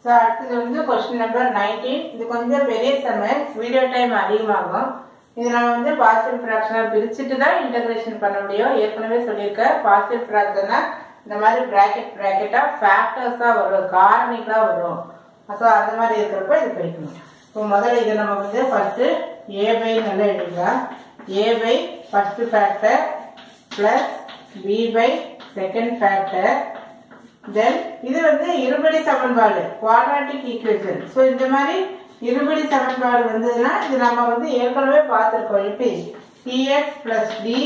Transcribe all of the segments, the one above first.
So அடுத்தது வந்து question number nineteen இது கொஞ்சம் பெரிய செம்ம வீடியோ டைம் அதிகமாகும் இது நம்ம வந்து பாசிட்டிவ் ஃப்ராக்ஷனாக பிரிச்சுட்டு தான் இன்டகிரேஷன் பண்ண முடியும் ஏற்கனவே சொல்லியிருக்கேன் பாசிட்டிவ் ஃப்ராக்ஷன்னா இந்த மாதிரி ப்ராக்கெட் ப்ராக்கெட்டாக ஃபேக்டர்ஸாக வரும் காரணிகளாக வரும் ஸோ அந்த மாதிரி இருக்கிறப்ப இது பிரிக்கணும் இப்போ முதல்ல இதை நம்ம வந்து ஃபஸ்ட்டு ஏ பை நல்லா எழுதிக்கலாம் A by first factor plus B by second factor then இது வந்து இருபடி சமன்பாடு குவாட்ராட்டிக் ஈக்குவேஷன் ஸோ இந்த மாதிரி இருபடி சமன்பாடு வந்ததுன்னா இது நம்ம வந்து ஏற்கனவே பார்த்துருக்கோம் எப்படி C X plus D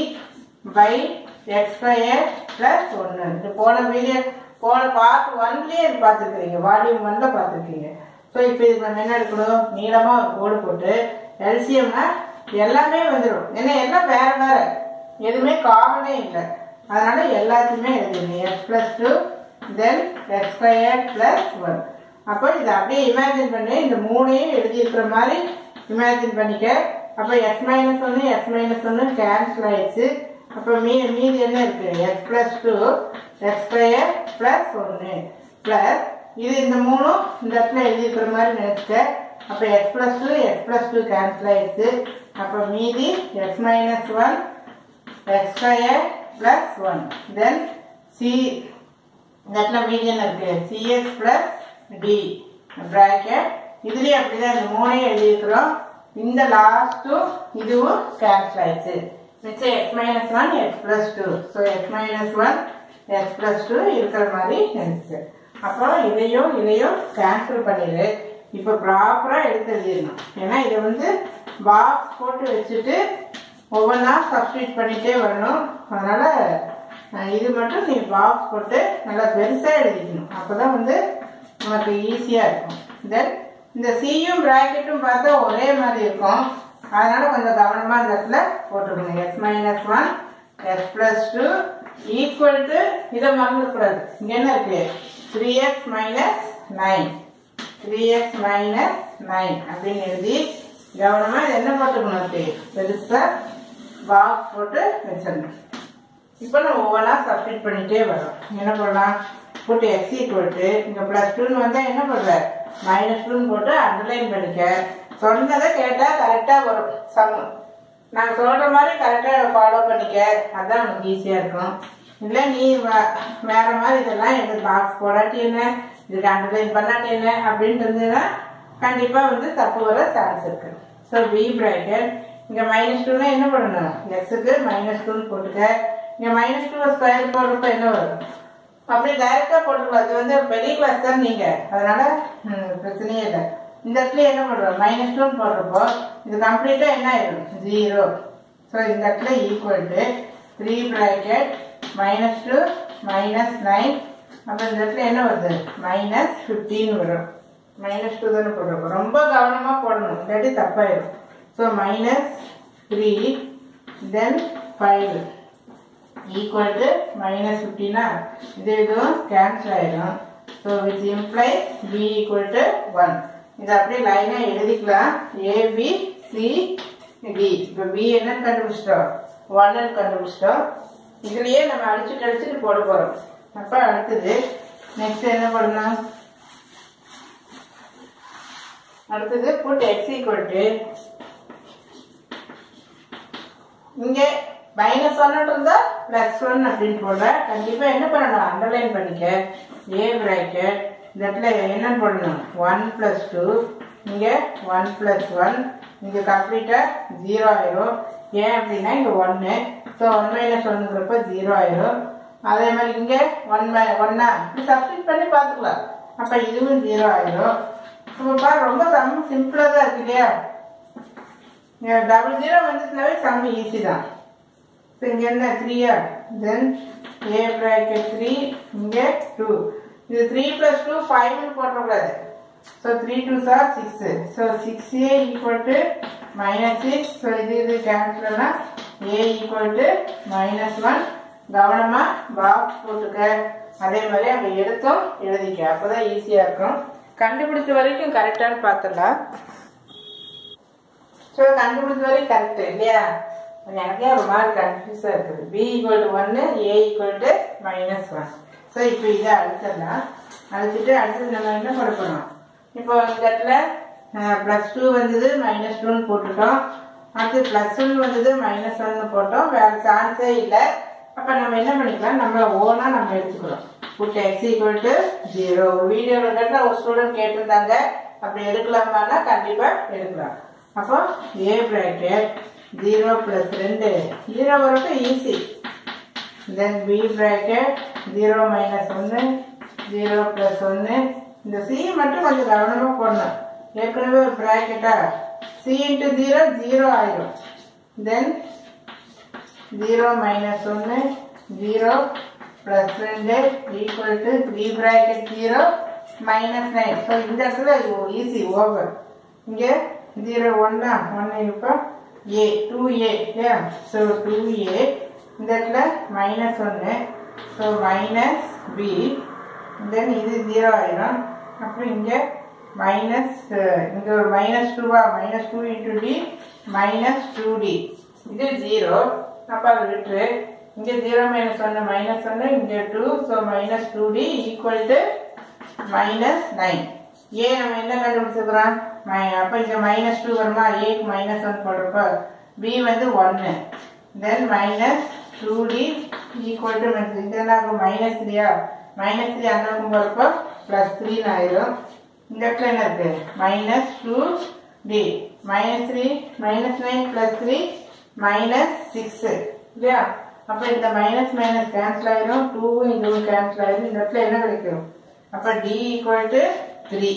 by X square plus ஒன்று இது போன வீடியோ போன பார்ட் ஒன்லேயே இது பார்த்துருக்கீங்க வால்யூம் ஒன்ல பார்த்துருக்கீங்க ஸோ இப்போ இது நம்ம என்ன எடுக்கணும் நீளமாக ஒரு கோடு போட்டு எல்சிஎம்னா எல்லாமே வந்துடும் ஏன்னா எல்லாம் வேற வேற எதுவுமே காமனே இல்லை அதனால எல்லாத்தையுமே எழுதிடணும் X plus two then X square plus one அப்போ இதை அப்படியே இமேஜின் பண்ணி இந்த மூணையும் எழுதியிருக்கிற மாதிரி இமேஜின் பண்ணிக்க அப்போ எக்ஸ் மைனஸ் ஒன்று எக்ஸ் மைனஸ் ஒன்று கேன்சல் ஆயிடுச்சு அப்போ மீ மீதி என்ன இருக்கு X plus two X square plus ஒன்று பிளஸ் இது இந்த மூணும் இந்த இடத்துல எழுதியிருக்கிற மாதிரி நினைச்சுக்க அப்போ X plus two X plus two cancel ஆயிடுச்சு அப்போ மீதி X minus one X square plus one then C இந்த இடத்துல மீடியன் இருக்கு சிஎக்ஸ் பிளஸ் டி ப்ராக்கெட் இதுலயே அப்படிதான் இந்த மூணையும் எழுதியிருக்கிறோம் இந்த லாஸ்ட்டும் இதுவும் கேன்சல் ஆயிடுச்சு மிச்சம் X minus one X plus two so X minus one X plus two இருக்கிற மாதிரி இருந்துச்சு அப்புறம் இதையும் இதையும் கேன்சல் பண்ணிடு இப்போ ப்ராப்பராக எடுத்து எழுதிடணும் ஏன்னா இதை வந்து பாக்ஸ் போட்டு வச்சுட்டு ஒவ்வொன்றா சப்ஸ்டியூட் பண்ணிட்டே வரணும் அதனால அஹ், இது மட்டும் நீ பாக்ஸ் போட்டு நல்லா பெருசாக எழுதிக்கணும் அப்பதான் வந்து உனக்கு ஈஸியாக இருக்கும் தென் இந்த சியும் ப்ராக்கெட்டும் பார்த்தா ஒரே மாதிரி இருக்கும் அதனால கொஞ்சம் கவனமாக இந்த இடத்துல போட்டுக்கணும் X minus one X plus two equal to இதை மறந்துடக்கூடாது இங்கே என்ன இருக்கு three X minus nine three X minus nine அப்படின்னு எழுதி கவனமாக இது என்ன போட்டுக்கணும் இருக்கு பெருசாக பாக்ஸ் போட்டு வச்சிடணும் இப்போ நம்ம ஒவ்வொன்றா சப்ஸ்டிட் பண்ணிட்டே வரோம் என்ன பண்ணலாம் போட்டு எக்ஸ் ஈக்குவல் டு இங்கே ப்ளஸ் டூன்னு வந்தால் என்ன பண்ணுற மைனஸ் டூன்னு போட்டு அண்டர்லைன் பண்ணிக்க சொன்னதை கேட்டால் கரெக்டாக வரும் சம் நாங்கள் சொல்கிற மாதிரி கரெக்டாக ஃபாலோ பண்ணிக்க அதான் உனக்கு ஈஸியாக இருக்கும் இல்லை நீ வே- வேற மாதிரி இதெல்லாம் எனக்கு பாக்ஸ் போடாட்டி என்ன இதுக்கு அண்டர்லைன் பண்ணாட்டி என்ன அப்படின்ட்டு இருந்ததுன்னா கண்டிப்பாக வந்து தப்பு வர சான்ஸ் இருக்கு ஸோ பி ப்ராக்கெட் இங்கே மைனஸ் டூனா என்ன பண்ணணும் எக்ஸுக்கு மைனஸ் டூன்னு போட்டுக்க இங்கே மைனஸ் டூ ஸ்கொயர் போடுறப்ப என்ன வரும் அப்படி டைரக்டா போட்டுக்கலாம் அது வந்து பெரிய கிளாஸ் தான் நீங்க அதனால ம், பிரச்சனையே இல்லை இந்த இடத்துல என்ன பண்றோம் மைனஸ் டூ போடுறப்போ இது கம்ப்ளீட்டா என்ன ஆயிடும் ஜீரோ ஸோ இந்த இடத்துல equal to three bracket minus two minus nine அப்போ இந்த இடத்துல என்ன வருது மைனஸ் ஃபிஃப்டீன் வரும் மைனஸ் டூ தானே போடுறோம் ரொம்ப கவனமா போடணும் இல்லாட்டி தப்பாயிடும் so minus three then five equal to minus ஃபிஃப்டினா இது இதுவும் கேன்சல் ஆயிடும் so which imply B equal to one இது அப்படியே லைனாக எழுதிக்கலாம் ஏபி சி டி இப்போ பி என்னன்னு கண்டுபிடிச்சிட்டோம் ஒன்னு கண்டுபிடிச்சிட்டோம் இதுலயே நம்ம அடிச்சுட்டு அடிச்சுட்டு போட போகிறோம் அப்போ அடுத்தது நெக்ஸ்ட் என்ன பண்ணணும் அடுத்தது புட் எக்ஸ் ஈக்குவல் டு இங்க மைனஸ் ஒன் இருந்தா பிளஸ் ஒன் அப்படின்னு போடுற கண்டிப்பா என்ன பண்ணணும் அண்டர்லைன் பண்ணிக்க ஏ பிராக்கெட் இந்த இடத்துல என்ன போடணும் ஒன் பிளஸ் டூ இங்க ஒன் பிளஸ் ஒன் இங்க கம்ப்ளீட்டா ஜீரோ ஆயிரும் ஏன் அப்படின்னா இங்க ஒன்னு ஸோ ஒன் மைனஸ் ஒன்னுங்கிறப்ப ஜீரோ ஆயிரும் அதே மாதிரி இங்க ஒன் மை ஒன்னா இப்படி சப்ஸ்டிட் பண்ணி பார்த்துக்கலாம் அப்ப இதுவும் ஜீரோ ஆயிரும் இப்போ பாரு ரொம்ப சம் சிம்பிளா தான் இருக்கு இல்லையா டபுள் ஜீரோ வந்துச்சுனாவே சம் ஈஸி தான் இப்போ இங்கே என்ன த்ரீயா தென் ஏ ப்ராக்கெட் த்ரீ இங்கே டூ இது த்ரீ ப்ளஸ் டூ ஃபைவ்னு போட்டக்கூடாது ஸோ த்ரீ டூ சார் six so six A equal to minus six so இது இது கேன்சல்னா A equal to minus one கவனமாக பாக்ஸ் போட்டுக்க அதே மாதிரி அங்கே எடுத்தும் எழுதிக்க அப்போ தான் ஈஸியாக இருக்கும் கண்டுபிடிச்ச வரைக்கும் கரெக்டானு பார்த்துடலாம் ஸோ கண்டுபிடிச்ச வரைக்கும் கரெக்ட் இல்லையா எனக்கே ஒரு மாதிரி கன்ஃபியூஸாக இருக்குது பி ஈக்குவல் டு ஒன்று A equal to minus one so இப்போ இதை அடிச்சிடலாம் அழைச்சிட்டு அடுத்தது நம்ம என்ன பண்ண போறோம் இப்போ இந்த இடத்துல ப்ளஸ் டூ வந்தது மைனஸ் டூன்னு போட்டுட்டோம் அடுத்து ப்ளஸ் ஒன் வந்தது மைனஸ் ஒன்னு போட்டோம் வேற சான்ஸே இல்லை அப்போ நம்ம என்ன பண்ணிக்கலாம் நம்ம ஓனாக நம்ம எடுத்துக்கிறோம் put X equal to zero ஒரு வீடியோவில் கேட்டால் ஒரு ஸ்டூடெண்ட் கேட்டிருந்தாங்க அப்படி எடுக்கலாமான்னா கண்டிப்பாக எடுக்கலாம் அப்போ ஏ ப்ராக்கெட் ஜீரோ ப்ளஸ் ரெண்டு ஜீரோ வரட்டும் easy then B bracket zero minus ஒன்று ஜீரோ ப்ளஸ் ஒன்று இந்த சி மட்டும் கொஞ்சம் கவனமாக போடணும் ஏற்கனவே ஒரு ப்ராக்கெட்டா சி இன்ட்டு ஜீரோ ஜீரோ ஆயிடும் தென் ஜீரோ மைனஸ் ஒன்று ஜீரோ ப்ளஸ் ரெண்டு equal to three bracket zero minus nine so இந்த இடத்துல ஈஸி ஓவர் இங்கே ஜீரோ ஒன்னா ஒன்று இப்போ ஏ டூ ஏ இல்லையா ஸோ டூ ஏ இந்த இடத்துல மைனஸ் ஒன்று ஸோ மைனஸ் பி தென் இது ஜீரோ ஆயிடும் அப்புறம் இங்கே மைனஸ் இங்கே ஒரு மைனஸ் டூவா minus two into D minus two D இது ஜீரோ அப்போ அதை விட்டுரு இங்கே ஜீரோ மைனஸ் ஒன்று மைனஸ் ஒன்று இங்கே two so minus two D equal to minus nine ஏ நம்ம என்ன கண்டுபிடிச்சிருக்கிறோம் அப்போ இங்கே மைனஸ் டூ வருமா ஏக்கு மைனஸ் ஒன் போடுறப்போ பி வந்து ஒன்று then minus two D equal to இதெல்லாம் மைனஸ் த்ரீயா மைனஸ் த்ரீ அந்த பக்கம் போகிறப்போ ப்ளஸ் த்ரீன்னு ஆயிரும் இந்த இடத்துல என்ன இருக்கு minus two D minus three minus nine plus three minus six இல்லையா அப்போ இந்த மைனஸ் மைனஸ் கேன்சல் ஆயிரும் டூவும் இதுவும் கேன்சல் ஆயிரும் இந்த இடத்துல என்ன கிடைக்கும் அப்போ D equal to three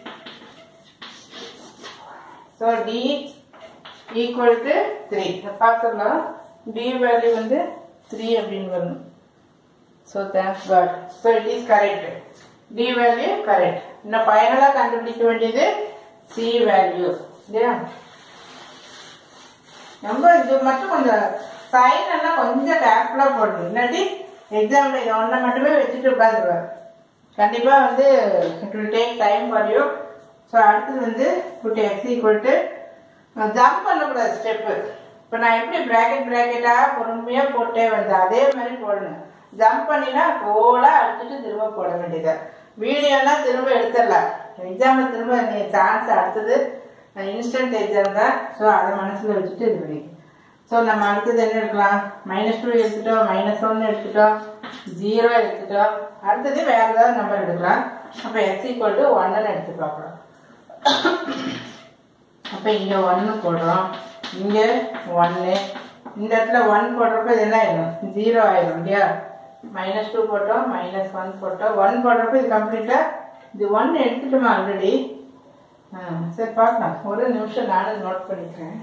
so D equal to three பார்த்துடலாம் டி வேல்யூ வந்து த்ரீ அப்படின்னு வரணும் so thanks god so it is correct D value correct இன்னும் ஃபைனலாக கண்டுபிடிக்க வேண்டியது சி வேல்யூ இல்லையா ரொம்ப இது மட்டும் கொஞ்சம் சைன் எல்லாம் கொஞ்சம் கேர்ஃபுல்லாக போடணும் இல்லாட்டி எக்ஸாமில் இதை ஒன்றை மட்டுமே வச்சுட்டு உட்காந்துருவேன் கண்டிப்பாக வந்து it will take time for you so அடுத்தது வந்து put X equal to jump பண்ணக்கூடாது ஸ்டெப்பு இப்போ நான் எப்படி ப்ராக்கெட் ப்ராக்கெட்டாக பொறுமையாக போட்டே வந்தேன் அதே மாதிரி போடணும் ஜம்ப் பண்ணினா கோலாக அடிச்சுட்டு திரும்ப போட வேண்டியது வீடியோலாம் திரும்ப எடுத்துடலாம் எக்ஸாமில் திரும்ப நீ சான்ஸ் அடுத்தது இன்ஸ்டன்ட் எக்ஸாம் தான் ஸோ அதை மனசில் வச்சுட்டு இது பண்ணி ஸோ நம்ம அடுத்தது என்ன எடுக்கலாம் மைனஸ் டூ எடுத்துட்டோம் மைனஸ் ஒன்று எடுத்துட்டோம் ஜீரோ எடுத்துட்டோம் அடுத்தது வேற ஏதாவது நம்பர் எடுக்கலாம் அப்போ எக்ஸ் ஈக்குவல் டு ஒன்னு எடுத்து பார்க்கலாம் அப்போ இங்கே ஒன்று போடுறோம் இங்கே ஒன்று இந்த இடத்துல ஒன் போடுறப்ப இது என்ன ஆயிடும் ஜீரோ ஆயிடும் இல்லையா மைனஸ் டூ போட்டோம் மைனஸ் ஒன் போட்டோம் ஒன் போடுறப்ப இது கம்ப்ளீட்டாக இது ஒன் எடுத்துட்டோமா ஆல்ரெடி ஆ சரி பார்க்கலாம் ஒரு நிமிஷம் நானும் நோட் பண்ணிக்கிறேன்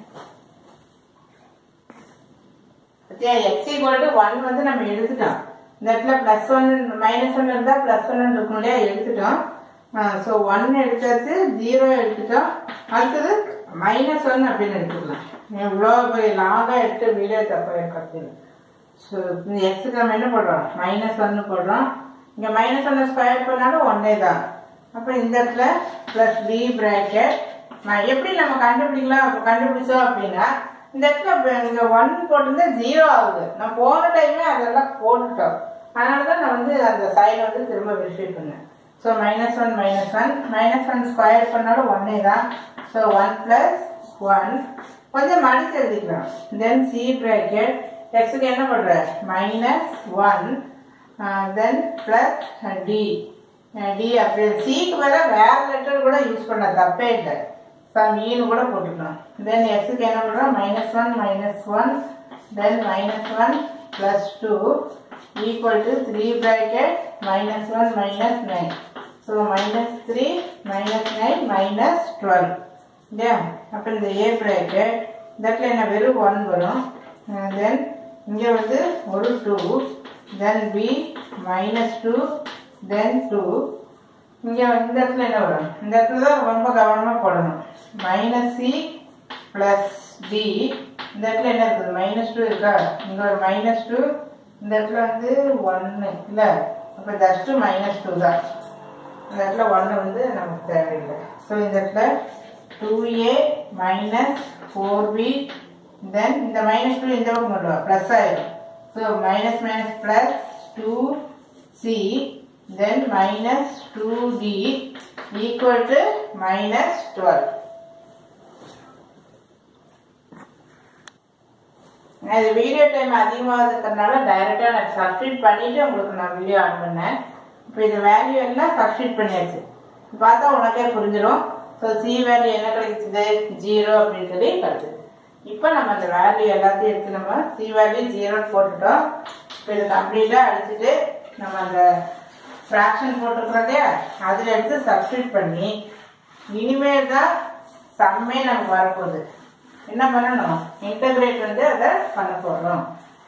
பத்தியா எக்ஸ் ஈக்குவல் டு ஒன் வந்து நம்ம எடுத்துட்டோம் இந்த இடத்துல ப்ளஸ் ஒன் மைனஸ் ஒன் இருந்தால் ப்ளஸ் ஒன் இருக்கும் இல்லையா எடுத்துட்டோம் ஸோ ஒன் எடுத்தாச்சு ஜீரோ எடுத்துட்டோம் அடுத்தது மைனஸ் ஒன் அப்படின்னு எடுத்துக்கலாம் இவ்வளோ பெரிய லாங்காக எடுத்து வீடியோ தப்பாக இருக்கிறது ஸோ இந்த எக்ஸுக்கு நம்ம என்ன போடுறோம் மைனஸ் ஒன்று போடுறோம் இங்கே மைனஸ் ஒன்று ஸ்கொயர் பண்ணாலும் ஒன்னே தான் அப்போ இந்த இடத்துல ப்ளஸ் பி ப்ராக்கெட் எப்படி நம்ம கண்டுபிடிக்கலாம் அப்போ கண்டுபிடிச்சோம் அப்படின்னா இந்த இடத்துல இங்கே ஒன் போட்டிருந்தா ஜீரோ ஆகுது நான் போன டைமே அதெல்லாம் போட்டுட்டோம் அதனால தான் நான் வந்து அந்த சைன் வந்து திரும்ப வெரிஃபை பண்ணேன் so minus one minus one minus one square பண்ணாலும் ஒன்னே தான் ஸோ ஒன் ப்ளஸ் ஒன் கொஞ்சம் மடிச்சு எழுதிக்கலாம் தென் சி ப்ராக்கெட் எக்ஸுக்கு என்ன பண்ணுற minus one then plus D D அப்படி சிக்கு மேலே வேற லெட்டர் கூட யூஸ் பண்ண தப்பே இல்லை சம் ஈன்னு கூட போட்டுக்கலாம் தென் எக்ஸுக்கு என்ன பண்ணுறோம் minus one minus one then minus one plus two equal to three bracket minus one minus nine so minus three minus nine minus twelve இல்லையா அப்போ இந்த ஏ ப்ராக்கெட் இந்த இடத்துல என்ன வெறும் ஒன் வரும் தென் இங்கே வந்து ஒரு two then B minus two then two இங்கே இந்த இடத்துல என்ன வரும் இந்த இடத்துல தான் ரொம்ப கவனமாக போடணும் மைனஸ் சி ப்ளஸ் டி இந்த இடத்துல என்ன இருக்குது மைனஸ் டூ இருக்கா இங்கே ஒரு மைனஸ் டூ இந்த இடத்துல வந்து ஒன்று இல்லை அப்போ ஜஸ்ட்டு மைனஸ் டூ தான் இந்த இடத்துல ஒன்று வந்து நமக்கு தேவையில்லை ஸோ இந்த இடத்துல two A minus four B then இந்த மைனஸ் டூ இந்த பக்கம் கொண்டு வா ப்ளஸ் ஆயிடும் so minus minus plus two C then minus 2d equal to minus 12 நான் இது வீடியோ டைம் அதிகமாக இருக்கிறதுனால டைரெக்டாக நான் சப்ஸ்டியூட் பண்ணிவிட்டு உங்களுக்கு நான் வீடியோ ஆன் பண்ணேன் இப்போ இது வேல்யூ எல்லாம் சப்ஸ்டியூட் பண்ணியாச்சு பார்த்தா உனக்கே புரிஞ்சிடும் ஸோ சி வேல்யூ என்ன கிடைக்குது ஜீரோ அப்படின்னு சொல்லி வருது இப்போ நம்ம அந்த வேல்யூ எல்லாத்தையும் எடுத்து நம்ம சி வேல்யூ ஜீரோன்னு போட்டுட்டோம் இப்போ இது கம்ப்ளீட்டாக அடிச்சுட்டு நம்ம அந்த ஃப்ராக்ஷன் போட்டிருக்கிறோம் இல்லையா அதில் எடுத்து சப்ஸ்டியூட் பண்ணி இனிமேல் தான் சம்மே நமக்கு வரப்போகுது என்ன பண்ணணும் இன்டகிரேட் வந்து அதை பண்ண போகிறோம்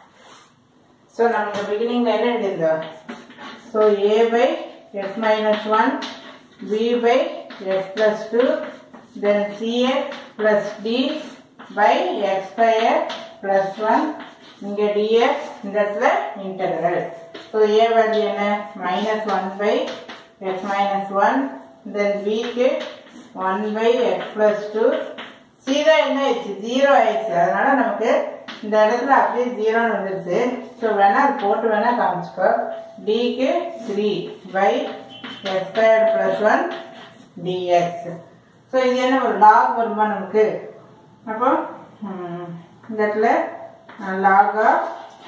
ஸோ நமக்கு பிகினிங்கில் என்ன எழுதியிருந்தோம் so A by x minus one B by x plus two then C x plus D by X square plus one இங்கே டிஎக்ஸ் இந்த இடத்துல இன்டகிரல் ஸோ ஏ வேல்யூ என்ன minus one by x minus one then பிக்கு one by x plus two C தான் என்ன ஆயிடுச்சு zero ஆயிடுச்சு அதனால நமக்கு இந்த இடத்துல அப்படியே ஜீரோன்னு வந்துருச்சு ஸோ வேணா அது போட்டு வேணா காமிச்சுக்கோ டிக்கு three by X square plus one dx so இது என்ன ஒரு லாக் வருமா நமக்கு அப்போ ம், இந்த இடத்துல லாக் ஆஃப்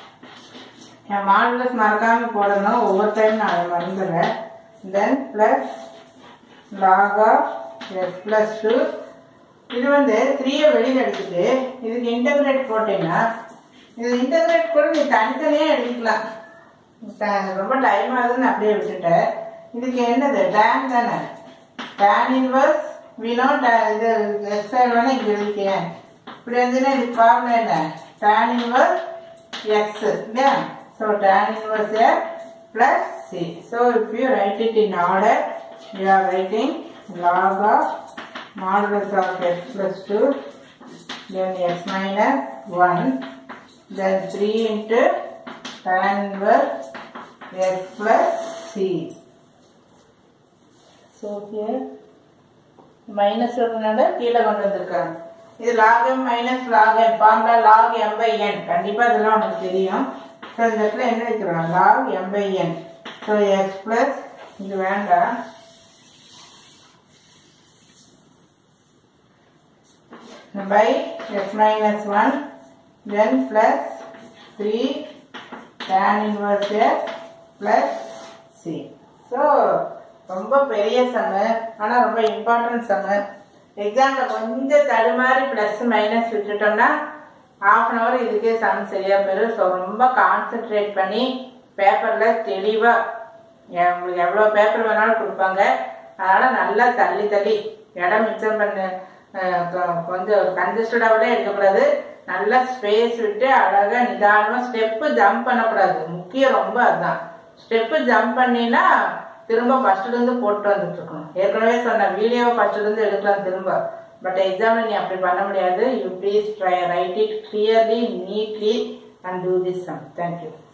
என் மாடுலஸ் மறக்காம போடணும் ஒவ்வொரு டைம் நான் அதை மறந்துடுறேன் then plus log of S plus two இது வந்து த்ரீயை வெளியில் எடுத்துட்டு இதுக்கு இன்டகிரேட் போட்டீங்கன்னா இது இன்டகிரேட் கூட நீ தனித்தனியாக எடுத்துக்கலாம் த- ரொம்ப டைம் ஆகுதுன்னு அப்படியே விட்டுட்டேன் இதுக்கு என்னது டேன் தானே டேன் இன்வர்ஸ் வீணோ இது எக்ஸைல் வேணா இங்கே எழுதிக்கேன் இப்படி இருந்துன்னா இதுக்கு ஃபார்முலா என்ன டேன் இன்வர்ஸ் எக்ஸ் இல்லையா so tan inverse x plus c. So if you write it in order, you are writing log of modulus of x plus 2, then x minus 1, then 3 into tan inverse x plus c. So here minus இருக்கிறனால கீழே கொண்டு வந்திருக்காங்க இது log M minus log M formula log M by N கண்டிப்பாக இதெல்லாம் உனக்கு தெரியும் so இந்த இடத்துல என்ன வைக்கிறோம் log M by N so x plus இது வேண்டாம் by x minus 1 then plus 3 tan inverse x plus c so ரொம்ப பெரிய சம்மு ஆனால் ரொம்ப இம்பார்ட்டன்ட் சம்மு எக்ஸாமில் கொஞ்சம் தடுமாறி ப்ளஸ் மைனஸ் விட்டுட்டோம்னா half அன் ஹவர் இதுக்கே சம் சரியாக போயிடும் ஸோ ரொம்ப கான்சென்ட்ரேட் பண்ணி பேப்பரில் தெளிவாக உங்களுக்கு எவ்வளோ பேப்பர் வேணாலும் கொடுப்பாங்க அதனால் நல்லா தள்ளி தள்ளி இடம் மிச்சம் பண்ண அஹ், கொ- கொஞ்சம் கன்ஜஸ்டடாகவே இருக்கக்கூடாது நல்லா ஸ்பேஸ் விட்டு அழகாக நிதானமாக ஸ்டெப்பு ஜம்ப் பண்ணக்கூடாது முக்கியம் ரொம்ப அதுதான் ஸ்டெப்பு ஜம்ப் பண்ணினா திரும்ப ஃபர்ஸ்ட்லேருந்து போட்டு வந்துட்டு இருக்கணும் ஏற்கனவே சொன்ன வீடியோ ஃபர்ஸ்ட்லேருந்து எடுக்கலாம் திரும்ப பட் எக்ஸாமில் நீ அப்படி பண்ண முடியாது you please try write it clearly neatly and do this sum thank you